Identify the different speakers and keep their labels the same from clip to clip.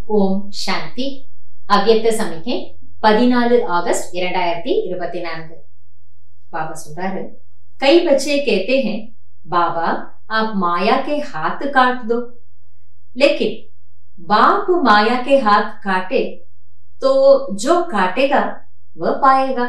Speaker 1: ஓம் சாந்தி அவ்யக்த சமிகை பதினாலு ஆகஸ்ட் இரண்டாயிரத்தி இருபத்தி நான்கு बाबा सुन रहे कई बच्चे कहते हैं बाबा आप माया के हाथ काट दो लेकिन बाप माया के हाथ काटे तो जो काटेगा वह पाएगा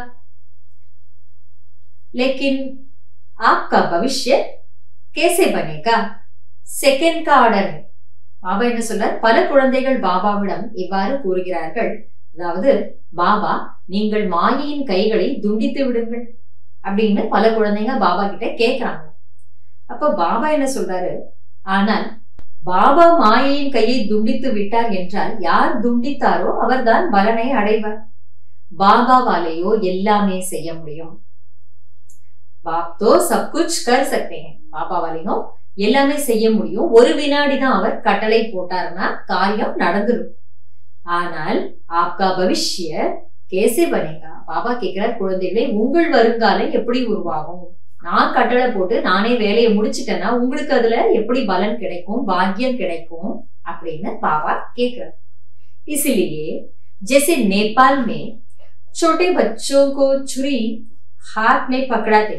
Speaker 1: लेकिन आपका भविष्य कैसे बनेगा செகண்ட் का ஆர்டர் है பாபா என்ன சொல்றார் பல குழந்தைகள் பாபாவிடம் இவ்வாறு கூறுகிறார்கள் அதாவது பாபா நீங்கள் மாயையின் கைகளை துண்டித்து விடுங்கள் அப்படின்னு பல குழந்தைங்க பாபா கிட்ட கேக்குறாங்க அப்ப பாபா என்ன சொல்றாரு ஆனால் பாபா மாயையின் கையை துண்டித்து விட்டார் என்றால் யார் துண்டித்தாரோ அவர்தான் பலனை அடைவார் பாபாவாலேயோ எல்லாமே செய்ய முடியும் பாப் தோ சப் குச் கர் சக்தே ஹை பாபாவாலையும் எல்லாமே செய்ய முடியும் ஒரு வினாடி தான் அவர் கட்டளை போட்டாருன்னா காரியம் நடந்துடும் ஆனால் ஆப்கா பவிஷ்ய கேசே பனேகா பாபா கேட்கிறார் குழந்தைகளே உங்கள் வருங்காலம் எப்படி உருவாகும் நான் கட்டளை போட்டு நானே வேலையை முடிச்சிட்டேன்னா உங்களுக்கு அதுல எப்படி பலன் கிடைக்கும் பாக்கியம் கிடைக்கும் அப்படின்னு பாபா கேக்குறார் इसलिए जैसे नेपाल में छोटे बच्चों को छुरी हाथ में पकड़ाते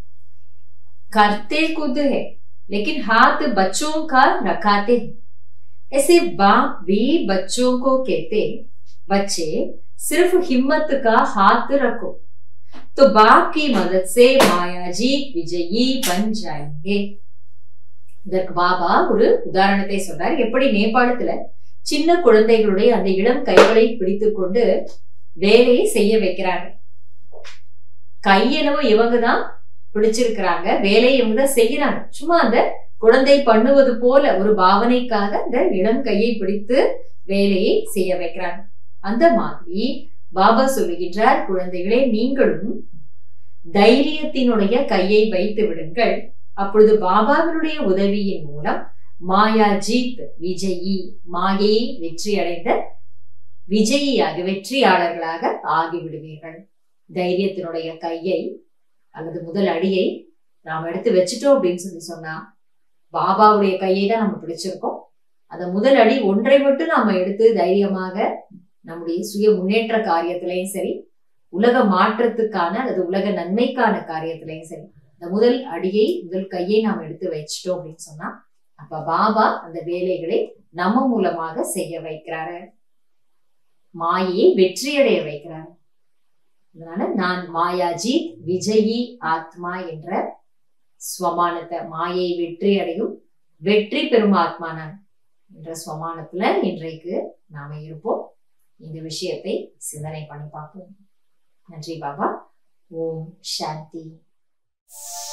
Speaker 1: करते खुद है लेकिन हाथ बच्चों का रखाते हैं ऐसे बाप भी बच्चों को कहते बच्चे सिर्फ हिम्मत का हाथ रखो तो बाप की मदद से माया जी विजयी बन जाएंगे இதற்கு பாபா ஒரு உதாரணத்தை சொல்றார் எப்படி நேபாளத்துல சின்ன குழந்தைகளுடைய அந்த இளம் கைகளை பிடித்து கொண்டு வேலையை செய்ய வைக்கிறாங்க கையெனவோ இவங்க தான் பிடிச்சிருக்கிறாங்க வேலையை இவங்க தான் செய்யறாங்க சும்மா அந்த குழந்தை பண்ணுவது போல ஒரு பாவனைக்காக இந்த இளம் கையை பிடித்து வேலையை செய்ய வைக்கிறாங்க அந்த மாதிரி பாபா சொல்லுகின்றார் குழந்தைகளே நீங்களும் தைரியத்தினுடைய கையை வைத்து விடுங்கள் அப்பொழுது பாபாவினுடைய உதவியின் மூலம் மாயா ஜீத் விஜயி மாயையை வெற்றி அடைந்த விஜயியாக வெற்றியாளர்களாக ஆகிவிடுவீர்கள் தைரியத்தினுடைய கையை அல்லது முதல் அடியை நாம் எடுத்து வச்சுட்டோம் அப்படின்னு சொல்லி சொன்னா பாபாவுடைய கையை தான் நம்ம பிடிச்சிருக்கோம் அந்த முதல் அடி ஒன்றை மட்டும் நாம எடுத்து தைரியமாக நம்முடைய சுய முன்னேற்ற காரியத்திலையும் சரி உலக மாற்றத்துக்கான அல்லது உலக நன்மைக்கான காரியத்திலையும் சரி இந்த முதல் அடியை முதல் கையை நாம் எடுத்து வச்சிட்டோம் அப்படின்னு சொன்னா அப்ப பாபா அந்த வேலைகளை நம்ம மூலமாக செய்ய வைக்கிறாரு மாயையை வெற்றியடைய வைக்கிறாரு அதனால நான் மாயாஜி விஜயி ஆத்மா என்ற ஸ்வமானத்தை மாயை வெற்றி அடையும் வெற்றி பெறும் ஆத்மா நான் என்ற ஸ்வமானத்துல இன்றைக்கு நாம இருப்போம் இந்த விஷயத்தை சிந்தனை பண்ணி பார்ப்போம் நன்றி பாபா ஓம் சாந்தி